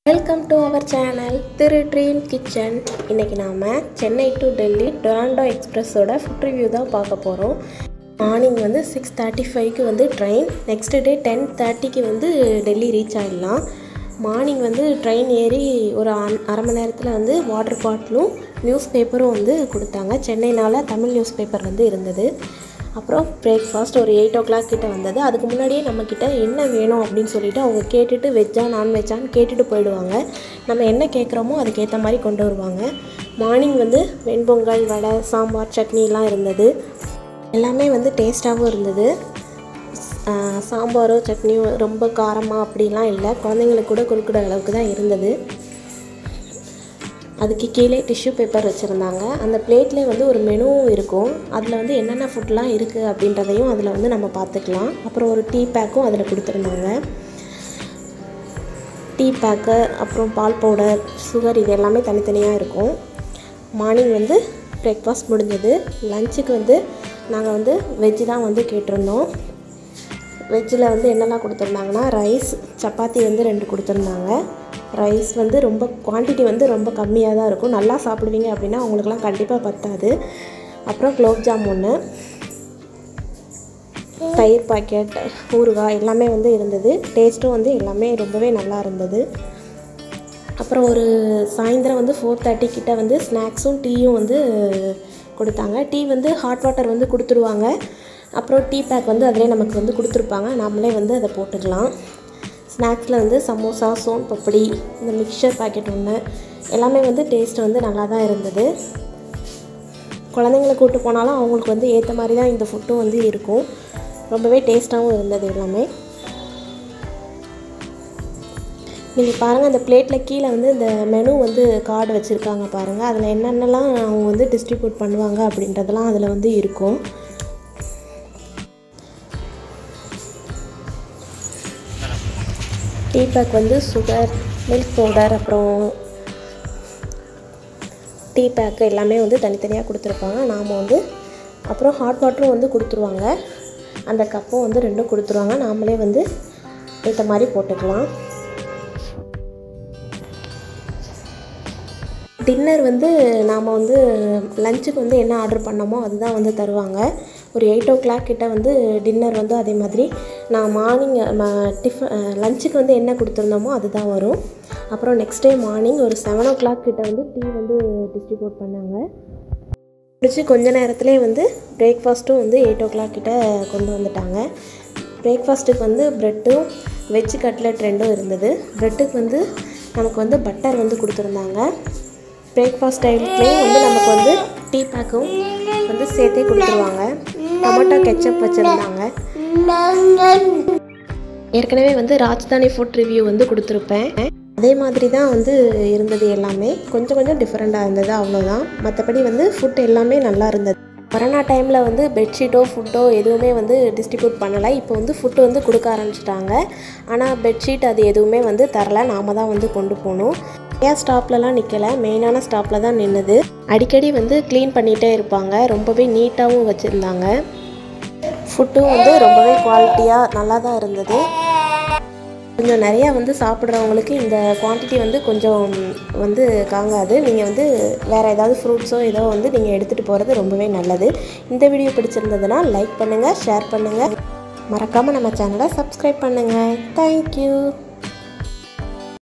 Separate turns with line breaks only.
welcome to our channel Thiru Dream Kitchen இன்றைக்கி நாம் Chennai to Delhi Duronto எக்ஸ்பிரஸோட ஃபுட் ரிவ்யூ தான் பார்க்க போகிறோம் மார்னிங் வந்து சிக்ஸ் தேர்ட்டி ஃபைவ்க்கு வந்து ட்ரெயின் நெக்ஸ்ட் டே டென் தேர்ட்டிக்கு வந்து டெல்லி ரீச் ஆகிடலாம் மார்னிங் வந்து ட்ரெயின் ஏறி ஒரு அன்- அரை மணி நேரத்தில் வந்து வாட்டர் பாட்டிலும் நியூஸ் பேப்பரும் வந்து கொடுத்தாங்க சென்னைனால தமிழ் நியூஸ் பேப்பர் வந்து இருந்தது அப்புறம் பிரேக்ஃபாஸ்ட் ஒரு எயிட் ஓ கிளாக் கிட்ட வந்தது அதுக்கு முன்னாடியே நம்மக்கிட்ட என்ன வேணும் அப்படின்னு சொல்லிட்டு அவங்க கேட்டுட்டு வெஜ்ஜா நான்வெஜ்ஜான்னு கேட்டுட்டு போயிடுவாங்க நம்ம என்ன கேட்குறோமோ அதுக்கேற்ற மாதிரி கொண்டு வருவாங்க மார்னிங் வந்து வெண்பொங்கல் வடை சாம்பார் சட்னிலாம் இருந்தது எல்லாமே வந்து டேஸ்ட்டாகவும் இருந்தது ஆஹ் சாம்பாரோ சட்னியோ ரொம்ப காரமாக அப்படிலாம் இல்லை குழந்தைங்களுக்கு கூட கொடுக்குற அளவுக்கு தான் இருந்தது அதுக்கு கீழே டிஷ்யூ பேப்பர் வச்சுருந்தாங்க அந்த பிளேட்லேயே வந்து ஒரு மெனு இருக்கும் அதில் வந்து என்னென்ன ஃபுட்லாம் இருக்குது அப்படின்றதையும் அதில் வந்து நம்ம பார்த்துக்கலாம் அப்புறம் ஒரு டீ பேக்கும் அதில் கொடுத்துருந்தாங்க டீ பேக்கு அப்புறம் பால் பவுடர் சுகர் இது எல்லாமே தனித்தனியாக இருக்கும் மார்னிங் வந்து பிரேக்ஃபாஸ்ட் முடிஞ்சது லஞ்சுக்கு வந்து நாங்கள் வந்து வெஜ்ஜு தான் வந்து கேட்டிருந்தோம் வெஜ்ஜில் வந்து என்னெல்லாம் கொடுத்துருந்தாங்கன்னா ரைஸ் சப்பாத்தி வந்து ரெண்டு கொடுத்துருந்தாங்க ரைஸ் வந்து ரொம்ப குவான்டிட்டி வந்து ரொம்ப கம்மியாக தான் இருக்கும் நல்லா சாப்பிடுவீங்க அப்படின்னா அவங்களுக்குலாம் கண்டிப்பாக பத்தாது அப்புறம் குலோப் ஜாம் ஒன்று தயிர் பாக்கெட் ஊறுகாய் எல்லாமே வந்து இருந்தது டேஸ்ட்டும் வந்து எல்லாமே ரொம்பவே நல்லா இருந்தது அப்புறம் ஒரு சாயந்தரம் வந்து ஃபோர் தேர்ட்டி கிட்ட வந்து ஸ்நாக்ஸும் டீயும் வந்து கொடுத்தாங்க டீ வந்து ஹாட் வாட்டர் வந்து கொடுத்துருவாங்க அப்புறம் டீ பேக் வந்து அதிலே நமக்கு வந்து கொடுத்துருப்பாங்க நாமளே வந்து அதை போட்டுக்கலாம் ஸ்நாக்ஸில் வந்து சமோசா சோன் பப்படி இந்த மிக்சர் பாக்கெட் ஒன்று எல்லாமே வந்து டேஸ்ட் வந்து நல்லா தான் இருந்தது குழந்தைங்களை கூட்டு போனாலும் அவங்களுக்கு வந்து ஏற்ற மாதிரி தான் இந்த ஃபுட்டும் வந்து இருக்கும் ரொம்பவே டேஸ்ட்டாகவும் இருந்தது எல்லாமே நீங்கள் பாருங்கள் அந்த பிளேட்டில் கீழே வந்து இந்த மெனு வந்து கார்டு வச்சுருக்காங்க பாருங்கள் அதில் என்னென்னலாம் அவங்க வந்து டிஸ்ட்ரிபியூட் பண்ணுவாங்க அப்படின்றதெல்லாம் அதில் வந்து இருக்கும் டீ பேக் வந்து சுகர் மில்க் பவுடர் அப்புறம் டீ பேக்கு எல்லாமே வந்து தனித்தனியாக கொடுத்துருப்பாங்க நாம் வந்து அப்புறம் ஹாட் வாட்டரும் வந்து கொடுத்துருவாங்க அந்த கப்பும் வந்து ரெண்டும் கொடுத்துருவாங்க நாமளே வந்து ஏற்ற மாதிரி போட்டுக்கலாம் டின்னர் வந்து நாம் வந்து லஞ்சுக்கு வந்து என்ன ஆர்டர் பண்ணோமோ அதுதான் வந்து தருவாங்க ஒரு எயிட் ஓ கிளாக் கிட்ட வந்து டின்னர் வந்து அதே மாதிரி நான் மார்னிங் டிஃபன் லஞ்சுக்கு வந்து என்ன கொடுத்துருந்தோமோ அதுதான் வரும் அப்புறம் நெக்ஸ்ட் டே மார்னிங் ஒரு செவன் ஓ கிளாக் கிட்ட வந்து டீ வந்து டிஸ்ட்ரிபியூட் பண்ணாங்க முடிச்சு கொஞ்ச நேரத்துலேயே வந்து பிரேக்ஃபாஸ்ட்டும் வந்து எயிட் ஓ கிளாக் கிட்ட கொண்டு வந்துட்டாங்க பிரேக்ஃபாஸ்ட்டுக்கு வந்து ப்ரெட்டும் வெஜ் கட்லெட் ரெண்டும் இருந்தது ப்ரெட்டுக்கு வந்து நமக்கு வந்து பட்டர் வந்து கொடுத்துருந்தாங்க பிரேக்ஃபாஸ்ட் டைம்லேயே வந்து நமக்கு வந்து டீ பேக்கும் வந்து சேர்த்தே கொடுத்துருவாங்க டொமேட்டோ கெச்சப் வச்சுருந்தாங்க ஏற்கனவே வந்து ராஜ்தானி ஃபுட் ரிவ்யூ வந்து கொடுத்துருப்பேன் அதே மாதிரி தான் வந்து இருந்தது எல்லாமே கொஞ்சம் கொஞ்சம் டிஃப்ரெண்ட்டாக இருந்தது அவ்வளோதான் மற்றபடி வந்து ஃபுட் எல்லாமே நல்லா இருந்தது கொரோனா டைமில் வந்து பெட்ஷீட்டோ ஃபுட்டோ எதுவுமே வந்து டிஸ்ட்ரிபியூட் பண்ணலை இப்போ வந்து ஃபுட்டு வந்து கொடுக்க ஆரம்பிச்சிட்டாங்க ஆனால் பெட்ஷீட் அது எதுவுமே வந்து தரல நாம தான் வந்து கொண்டு போகணும் நிறையா ஸ்டாப்லலாம் நிற்கலை மெயினான ஸ்டாப்பில் தான் நின்றுது அடிக்கடி வந்து க்ளீன் பண்ணிகிட்டே இருப்பாங்க ரொம்பவே நீட்டாகவும் வச்சுருந்தாங்க ஃபுட்டும் வந்து ரொம்பவே குவாலிட்டியாக நல்லா தான் இருந்தது கொஞ்சம் நிறையா வந்து சாப்பிட்றவங்களுக்கு இந்த குவான்டிட்டி வந்து கொஞ்சம் வந்து காங்காது நீங்கள் வந்து வேறு ஏதாவது ஃப்ரூட்ஸோ ஏதோ வந்து நீங்கள் எடுத்துகிட்டு போகிறது ரொம்பவே நல்லது இந்த வீடியோ பிடிச்சிருந்ததுன்னா லைக் பண்ணுங்கள் ஷேர் பண்ணுங்கள் மறக்காமல் நம்ம சேனலை சப்ஸ்கிரைப் பண்ணுங்கள் தேங்க்யூ